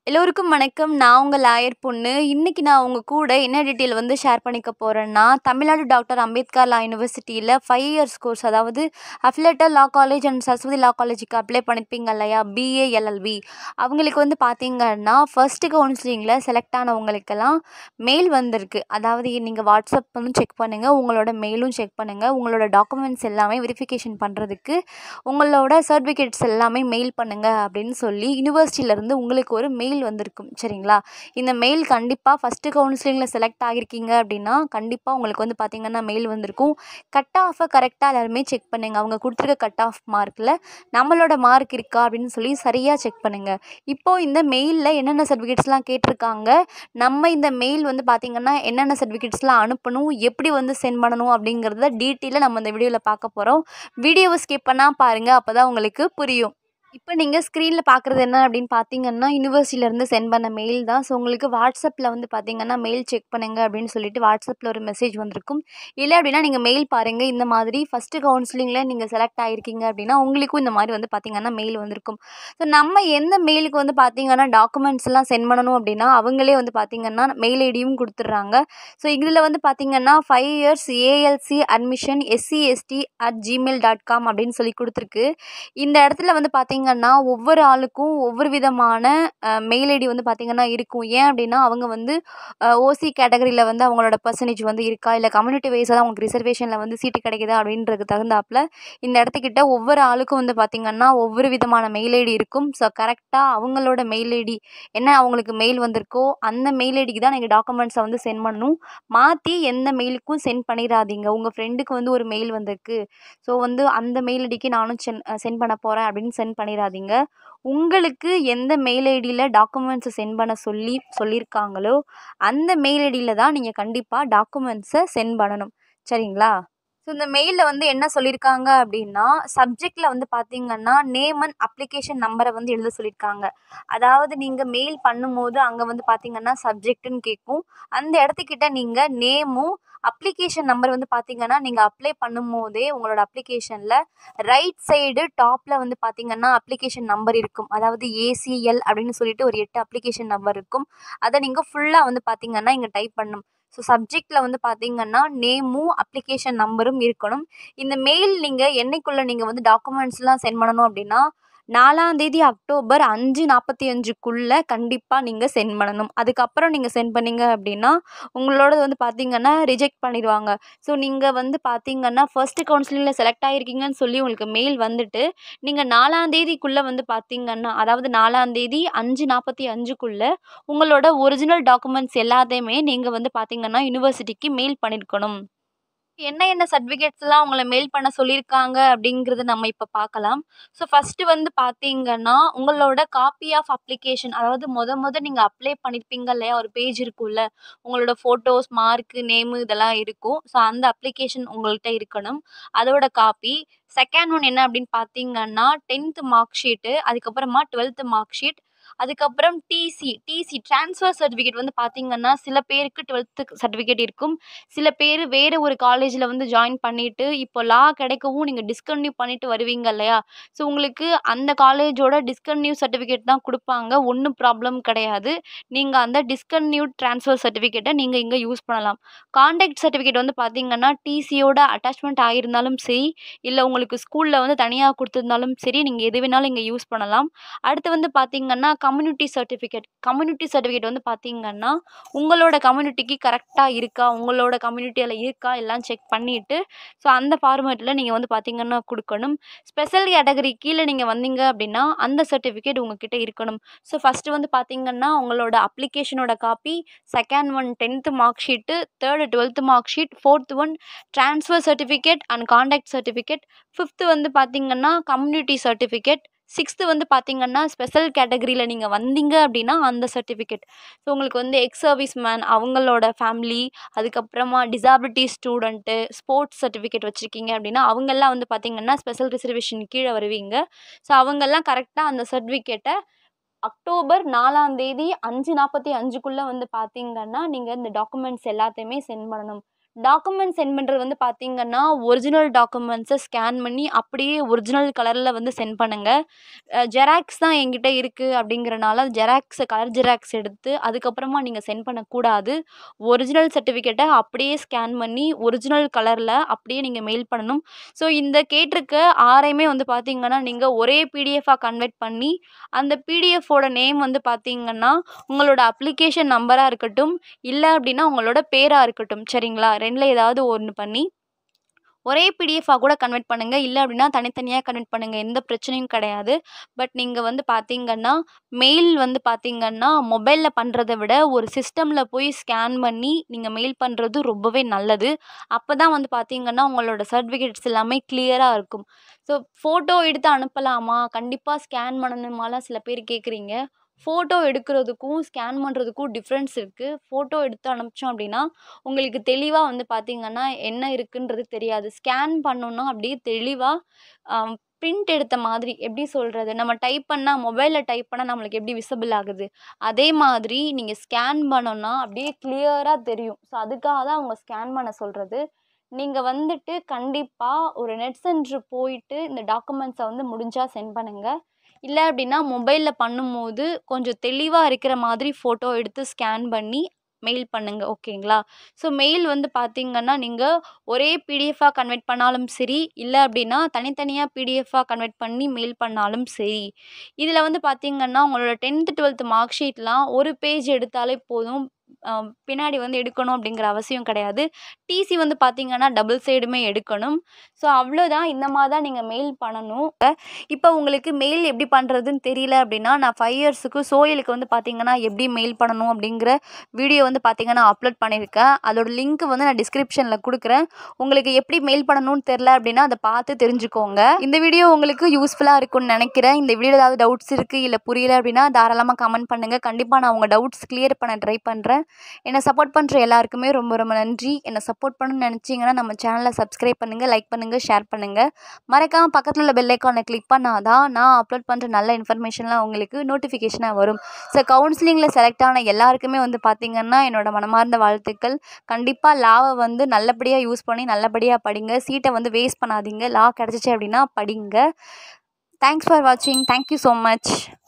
எல்லோருக்கும் வணக்கம். நான் உங்க லாயர் பொண்ணு. இன்னைக்கு நான் உங்க கூட என்ன டீட்டெயில் வந்து ஷேர் பண்ணிக்க போறேன்னா, தமிழ்நாடு டாக்டர் அம்பேத்கர் லா யுனிவர்சிட்டியில 5 இயர்ஸ் கோர்ஸ் அதாவது affiliated law college and Saraswati law காலேஜுக்கு அப்ளை பண்ணியிருப்பீங்க இல்லையா? BA, LLB. அவங்களுக்கு வந்து பார்த்தீங்கன்னா, ஃபர்ஸ்ட் கவுன்சிலிங்கில செலக்ட் ஆனவங்களுக்கெல்லாம் மெயில் வந்திருக்கு. அதாவது நீங்க வாட்ஸ்அப் வந்து செக் பண்ணுங்க. உங்களோட மெயிலும் செக் பண்ணுங்க. உங்களோட டாக்குமெண்ட்ஸ் எல்லாமே வெரிஃபிகேஷன் பண்றதுக்கு உங்களோட சர்டிஃபிகேட்ஸ் எல்லாமே மெயில் பண்ணுங்க அப்படின்னு சொல்லி யுனிவர்சிட்டியிலேருந்து உங்களுக்கு ஒரு மெயில் வந்திருக்கும். சரிங்களா? இந்த மெயில் கண்டிப்பா ஃபர்ஸ்ட் கவுன்சிலிங்கில செலக்ட் ஆகியிருக்கீங்க அப்படின்னா, கண்டிப்பா உங்களுக்கு வந்து பார்த்தீங்கன்னா மெயில் வந்திருக்கும். கட் ஆஃப கரெக்ட்டா எல்லாருமே செக் பண்ணுங்க. அவங்க குடுத்துருக்க கட் ஆஃப் மார்க்ல நம்மளோட மார்க் இருக்கா அப்படின்னு சொல்லி சரியா செக் பண்ணுங்க. இப்போ இந்த மெயில்ல என்னென்ன சர்டிஃபிகேட்ஸ்லாம் கேட்டிருக்காங்க, நம்ம இந்த மெயில் வந்து பார்த்தீங்கன்னா என்னென்ன சர்டிஃபிகேட்ஸ்லாம் அனுப்பணும், எப்படி வந்து சென்ட் பண்ணணும் அப்படிங்கிறத டீட்டெயிலா நம்ம இந்த வீடியோல பார்க்க போறோம். வீடியோவ ஸ்கிப் பண்ணாம பாருங்க. அப்பதான் உங்களுக்கு புரியும். இப்ப நீங்க ஸ்க்ரீன்ல பார்க்குறது என்ன அப்படின்னு பார்த்தீங்கன்னா, யுனிவர்சிட்டியிலேருந்து சென்ட் பண்ண மெயில் தான். ஸோ உங்களுக்கு வாட்ஸ்அப்ல வந்து பார்த்தீங்கன்னா, மெயில் செக் பண்ணுங்க அப்படின்னு சொல்லிட்டு வாட்ஸ்அப்ல ஒரு மெசேஜ் வந்திருக்கும். இல்ல அப்படின்னா நீங்க மெயில் பாருங்க. இந்த மாதிரி ஃபர்ஸ்ட் கவுன்சிலிங்கில நீங்க செலக்ட் ஆகியிருக்கீங்க அப்படின்னா, உங்களுக்கும் இந்த மாதிரி வந்து பார்த்தீங்கன்னா மெயில் வந்திருக்கும். ஸோ நம்ம எந்த மெயிலுக்கு வந்து பார்த்தீங்கன்னா டாக்குமெண்ட்ஸ்லாம் சென்ட் பண்ணணும் அப்படின்னா, அவங்களே வந்து பார்த்தீங்கன்னா மெயில் ஐடியும் குடுத்துடுறாங்க. ஸோ இதில வந்து பார்த்தீங்கன்னா 5 years ALC admission SC, ST at Gmail dot com அப்படின்னு சொல்லி குடுத்துருக்கு. இந்த இடத்துல வந்து பார்த்தீங்கன்னா, ஒவ்வொரு ஆளுக்கும் ஒவ்வொரு விதமான அ மெயில் ஐடி வந்து பார்த்தீங்கன்னா இருக்கும். ஏன் அப்படின்னா, அவங்க வந்து அ ஓசி கேட்டகரியில வந்து அவங்களோட பெர்சன்டேஜ் வந்து இருக்கா, இல்ல கம்யூனிட்டி வைஸா தான் அவங்களுக்கு ரிசர்வேஷன்ல வந்து சீட்டு கிடைக்குதா அப்படின்றதுக்கு தகுந்தாப்புல இந்த இடத்துக்கிட்ட ஒவ்வொரு ஆளுக்கும் வந்து பார்த்தீங்கன்னா, ஒவ்வொரு விதமான மெயில் ஐடி இருக்கும். ஸோ கரெக்ட்டா அவங்களோட மெயில் ஐடி என்ன அவங்களுக்கு மெயில் வந்திருக்கோ, அந்த மெயில் ஐடிக்கு தான் நீங்க டாக்குமெண்ட்ஸ வந்து சென்ட் பண்ணணும். மாத்தி எந்த மெயிலுக்கும் சென்ட் பண்ணிறாதீங்க. உங்க ஃப்ரெண்டுக்கு வந்து ஒரு மெயில் வந்திருக்கு. ஸோ வந்து அந்த மெயில் ஐடிக்கு நானும் சென் சென்ட் பண்ண போறேன் அப்படின்னு சென்ட் பண்ணிறாதீங்க. உங்களுக்கு எந்த மெயில் ஐடியில டாக்குமெண்ட்ஸ சென்ட் பண்ண சொல்லி சொல்லியிருக்காங்களோ, அந்த மெயில் ஐடியில தான் நீங்க கண்டிப்பா டாக்குமெண்ட்ஸ சென்ட் பண்ணணும். சரிங்களா? ஸோ இந்த மெயில்ல வந்து என்ன சொல்லியிருக்காங்க அப்படின்னா, சப்ஜெக்ட்ல வந்து பார்த்தீங்கன்னா, நேம் அண்ட் அப்ளிகேஷன் நம்பர வந்து எழுத சொல்லியிருக்காங்க. அதாவது நீங்க மெயில் பண்ணும்போது அங்க வந்து பார்த்தீங்கன்னா, சப்ஜெக்ட்ன்னு கேட்கும். அந்த இடத்துக்கிட்ட நீங்க நேமும், அப்ளிகேஷன் நம்பர் வந்து பார்த்தீங்கன்னா, நீங்க அப்ளை பண்ணும்போதே உங்களோட அப்ளிகேஷன்ல ரைட் சைடு டாப்ல வந்து பார்த்தீங்கன்னா, அப்ளிகேஷன் நம்பர் இருக்கும். அதாவது ஏசிஎல் அப்படின்னு சொல்லிட்டு ஒரு 8 அப்ளிகேஷன் நம்பர் இருக்கும். அத நீங்க ஃபுல்லா வந்து பார்த்தீங்கன்னா, இங்க டைப் பண்ணணும். ஸோ சப்ஜெக்ட்ல வந்து பார்த்தீங்கன்னா, நேமும், அப்ளிகேஷன் நம்பரும் இருக்கணும். இந்த மெயில் நீங்க என்னைக்குள்ள நீங்க வந்து டாக்குமெண்ட்ஸ்லாம் சென்ட் பண்ணணும் அப்படின்னா, 4ஆம் தேதி அக்டோபர் 5:45க்குள்ள கண்டிப்பா நீங்க சென்ட் பண்ணணும். அதுக்கப்புறம் நீங்க சென்ட் பண்ணீங்க அப்படின்னா, உங்களோடது வந்து பார்த்தீங்கன்னா ரிஜெக்ட் பண்ணிருவாங்க. ஸோ நீங்க வந்து பார்த்தீங்கன்னா, ஃபர்ஸ்ட் கவுன்சிலிங்ல செலக்ட் ஆகியிருக்கீங்கன்னு சொல்லி உங்களுக்கு மெயில் வந்துட்டு, நீங்க 4ஆம் தேதிக்குள்ள வந்து பார்த்தீங்கன்னா, அதாவது 4ஆம் தேதி 5:45க்குள்ள உங்களோட ஒரிஜினல் டாக்குமெண்ட்ஸ் எல்லாத்தையுமே நீங்க வந்து பார்த்தீங்கன்னா, யுனிவர்சிட்டிக்கு மெயில் பண்ணியிருக்கணும். என்ன என்ன சர்டிஃபிகேட்ஸ்லாம் உங்கள மெயில் பண்ண சொல்லியிருக்காங்க அப்படிங்கிறத நம்ம இப்ப பார்க்கலாம். ஸோ ஃபர்ஸ்ட் வந்து பார்த்தீங்கன்னா, உங்களோட காப்பி ஆஃப் அப்ளிகேஷன் அதாவது மொத மொத நீங்க அப்ளை பண்ணியிருப்பீங்க இல்லையா? ஒரு பேஜ் இருக்கும்ல. உங்களோட ஃபோட்டோஸ், மார்க், நேமு இதெல்லாம் இருக்கும். ஸோ அந்த அப்ளிகேஷன் உங்கள்ட்ட இருக்கணும். அதோட காப்பி. செகண்ட் ஒன் என்ன அப்படின்னு பார்த்தீங்கன்னா, 10த் மார்க் ஷீட்டு, அதுக்கப்புறமா 12த் மார்க் ஷீட், அதுக்கப்புறம் டிசி டிசி ட்ரான்ஸ்ஃபர் சர்டிஃபிகேட் வந்து பார்த்தீங்கன்னா, சில பேருக்கு 12த் சர்டிஃபிகேட் இருக்கும். சில பேரு வேற ஒரு காலேஜ்ல வந்து ஜாயின் பண்ணிட்டு, இப்போ லா கிடைக்கவும் நீங்க டிஸ்கன்டினியூ பண்ணிட்டு வருவீங்க இல்லையா? ஸோ உங்களுக்கு அந்த காலேஜோட டிஸ்கன்டினியூ சர்டிஃபிகேட் தான் குடுப்பாங்க. ஒண்ணும் ப்ராப்ளம் கிடையாது. நீங்க அந்த டிஸ்கன்டினியூட் ட்ரான்ஸ்ஃபர் சர்டிஃபிகேட்ட நீங்க இங்க யூஸ் பண்ணலாம். கான்டாக்ட் சர்டிஃபிகேட் வந்து பார்த்தீங்கன்னா, டிசியோட அட்டாச்மெண்ட் ஆகியிருந்தாலும் சரி, இல்ல உங்களுக்கு ஸ்கூல்ல வந்து தனியா குடுத்திருந்தாலும் சரி, நீங்க எது வேணாலும் இங்க யூஸ் பண்ணலாம். அடுத்து வந்து பார்த்தீங்கன்னா, கம்யூனிட்டி சர்டிஃபிகேட். கம்யூனிட்டி சர்டிஃபிகேட் வந்து பார்த்தீங்கன்னா, உங்களோட கம்யூனிட்டிக்கு கரெக்ட்டா இருக்கா, உங்களோட கம்யூனிட்டில இருக்கா எல்லாம் செக் பண்ணிட்டு, ஸோ அந்த ஃபார்மேட்ல நீங்க வந்து பார்த்தீங்கன்னா குடுக்கணும். ஸ்பெஷல் கேட்டகரி கீழ நீங்க வந்தீங்க அப்படின்னா, அந்த சர்டிஃபிகேட் உங்ககிட்ட இருக்கணும். ஸோ ஃபர்ஸ்ட் வந்து பார்த்தீங்கன்னா, உங்களோட அப்ளிகேஷனோட காப்பி, செகண்ட் ஒன் 10த் மார்க் ஷீட்டு, தேர்ட் 12த் mark sheet, fourth one transfer certificate and conduct certificate, fifth வந்து பார்த்தீங்கன்னா, கம்யூனிட்டி சர்டிஃபிகேட், சிக்ஸ்த் வந்து பார்த்தீங்கன்னா, ஸ்பெஷல் கேட்டகரியில நீங்க வந்தீங்க அப்படின்னா அந்த சர்டிஃபிகேட். ஸோ உங்களுக்கு வந்து எக்ஸ் சர்வீஸ் மேன் அவங்களோட ஃபேமிலி, அதுக்கப்புறமா டிசபிலிட்டி ஸ்டூடண்ட்டு, ஸ்போர்ட்ஸ் சர்டிஃபிகேட் வச்சிருக்கீங்க அப்படின்னா, அவங்கலாம் வந்து பார்த்தீங்கன்னா, ஸ்பெஷல் ரிசர்வேஷன் கீழ வருவீங்க. ஸோ அவங்கலாம் கரெக்ட்டா அந்த சர்டிஃபிகேட்ட அக்டோபர் 4ஆம் தேதி 5:45க்குள்ள வந்து பார்த்தீங்கன்னா, நீங்க இந்த டாக்குமெண்ட்ஸ் எல்லாத்தையுமே சென்ட் பண்ணணும். டாக்குமெண்ட் சென்ட் பண்ணுறது வந்து பார்த்தீங்கன்னா ஒரிஜினல் டாக்குமெண்ட்ஸை ஸ்கேன் பண்ணி அப்படியே ஒரிஜினல் கலரில் வந்து சென்ட் பண்ணுங்கள் ஜெராக்ஸ் தான் என்கிட்ட இருக்குது அப்படிங்கிறனால ஜெராக்ஸை கலர் ஜெராக்ஸ் எடுத்து அதுக்கப்புறமா நீங்கள் சென்ட் பண்ணக்கூடாது ஒரிஜினல் சர்டிஃபிகேட்டை அப்படியே ஸ்கேன் பண்ணி ஒரிஜினல் கலரில் அப்படியே நீங்கள் மெயில் பண்ணணும் ஸோ இந்த கேட்டிருக்க ஆறையுமே வந்து பார்த்தீங்கன்னா நீங்கள் ஒரே பிடிஎஃபாக கன்வெர்ட் பண்ணி அந்த பிடிஎஃபோட நேம் வந்து பார்த்தீங்கன்னா உங்களோட அப்ளிகேஷன் நம்பராக இருக்கட்டும் இல்லை அப்படின்னா உங்களோட பேராக இருக்கட்டும் சரிங்களா ரெண்டில் ஏதாவது ஒன்று பண்ணி ஒரே பிடிஎஃபாக கூட கன்வெர்ட் பண்ணுங்கள் இல்லை அப்படின்னா தனித்தனியாக கன்வெர்ட் பண்ணுங்கள் எந்த பிரச்சனையும் கிடையாது பட் நீங்கள் வந்து பார்த்தீங்கன்னா மெயில் வந்து பார்த்தீங்கன்னா மொபைலில் பண்ணுறத விட ஒரு சிஸ்டமில் போய் ஸ்கேன் பண்ணி நீங்கள் மெயில் பண்ணுறது ரொம்பவே நல்லது அப்போ தான் வந்து பார்த்தீங்கன்னா உங்களோட சர்டிஃபிகேட்ஸ் எல்லாமே கிளியராக இருக்கும் ஸோ ஃபோட்டோ எடுத்து அனுப்பலாமா கண்டிப்பாக ஸ்கேன் பண்ணணுமாலாம் சில பேர் கேட்குறீங்க ஃபோட்டோ எடுக்கிறதுக்கும் ஸ்கேன் பண்ணுறதுக்கும் டிஃப்ரென்ஸ் இருக்குது ஃபோட்டோ எடுத்து அனுப்பிச்சோம் அப்படின்னா உங்களுக்கு தெளிவாக வந்து பார்த்தீங்கன்னா என்ன இருக்குன்றது தெரியாது ஸ்கேன் பண்ணோன்னா அப்படியே தெளிவாக பிரிண்ட் எடுத்த மாதிரி எப்படி சொல்கிறது நம்ம டைப் பண்ணால் மொபைலில் டைப் பண்ணால் நம்மளுக்கு எப்படி விசிபிள் ஆகுது அதே மாதிரி நீங்கள் ஸ்கேன் பண்ணோன்னா அப்படியே கிளியராக தெரியும் ஸோ அதுக்காக தான் அவங்க ஸ்கேன் பண்ண சொல்கிறது நீங்கள் வந்துட்டு கண்டிப்பாக ஒரு நெட் சென்டர் போயிட்டு இந்த டாக்குமெண்ட்ஸை வந்து முடிஞ்சால் சென்ட் பண்ணுங்கள் இல்லை அப்படின்னா மொபைலில் பண்ணும்போது கொஞ்சம் தெளிவாக இருக்கிற மாதிரி ஃபோட்டோ எடுத்து ஸ்கேன் பண்ணி மெயில் பண்ணுங்கள் ஓகேங்களா ஸோ மெயில் வந்து பார்த்தீங்கன்னா நீங்கள் ஒரே பிடிஎஃபாக கன்வெர்ட் பண்ணாலும் சரி இல்லை அப்படின்னா தனித்தனியாக பிடிஎஃபாக கன்வெர்ட் பண்ணி மெயில் பண்ணாலும் சரி இதில் வந்து பார்த்தீங்கன்னா உங்களோட டென்த்து டுவெல்த்து மார்க் ஷீட்லாம் ஒரு பேஜ் எடுத்தாலே போதும் அஹ் பின்னாடி வந்து எடுக்கணும் அப்படிங்கிற அவசியம் கிடையாது டிசி வந்து பார்த்தீங்கன்னா டபுள் சைடுமே எடுக்கணும் ஸோ அவ்வளோதான் இந்த மாதிரி தான் நீங்கள் மெயில் பண்ணணும் இப்போ உங்களுக்கு மெயில் எப்படி பண்ணுறதுன்னு தெரியல அப்படின்னா நான் ஃபைவ் இயர்ஸுக்கு சோயலுக்கு வந்து பார்த்தீங்கன்னா எப்படி மெயில் பண்ணணும் அப்படிங்கிற வீடியோ வந்து பார்த்தீங்கன்னா அப்லோட் பண்ணியிருக்கேன் அதோட லிங்க் வந்து நான் டிஸ்கிரிப்ஷனில் கொடுக்குறேன் உங்களுக்கு எப்படி மெயில் பண்ணணும்னு தெரில அப்படின்னா அதை பார்த்து தெரிஞ்சுக்கோங்க இந்த வீடியோ உங்களுக்கு யூஸ்ஃபுல்லாக இருக்கும்னு நினைக்கிறேன் இந்த வீடியோ ஏதாவது டவுட்ஸ் இருக்குது இல்லை புரியல அப்படின்னா தாராளமாக கமெண்ட் பண்ணுங்கள் கண்டிப்பாக நான் உங்கள் டவுட்ஸ் கிளியர் பண்ண ட்ரை பண்ணுறேன் என்னை சப்போர்ட் பண்ணுற எல்லாருக்குமே ரொம்ப ரொம்ப நன்றி என்னை சப்போர்ட் பண்ணணும்னு நினச்சிங்கன்னா நம்ம சேனலை சப்ஸ்கிரைப் பண்ணுங்கள் லைக் பண்ணுங்கள் ஷேர் பண்ணுங்கள் மறக்காமல் பக்கத்தில் உள்ள பெல் ஐக்கானை கிளிக் பண்ணாதான் நான் அப்லோட் பண்ணுற நல்ல இன்ஃபர்மேஷன்லாம் உங்களுக்கு நோட்டிஃபிகேஷனாக வரும் ஸோ கவுன்சிலிங்கில் செலக்ட் ஆன எல்லாருக்குமே வந்து பார்த்திங்கன்னா என்னோட மனமார்ந்த வாழ்த்துக்கள் கண்டிப்பாக லாவை வந்து நல்லபடியாக யூஸ் பண்ணி நல்லபடியாக படிங்க சீட்டை வந்து வேஸ்ட் பண்ணாதீங்க லா கிடச்சிச்சு அப்படின்னா படிங்க தேங்க்ஸ் ஃபார் வாட்சிங் தேங்க்யூ ஸோ மச்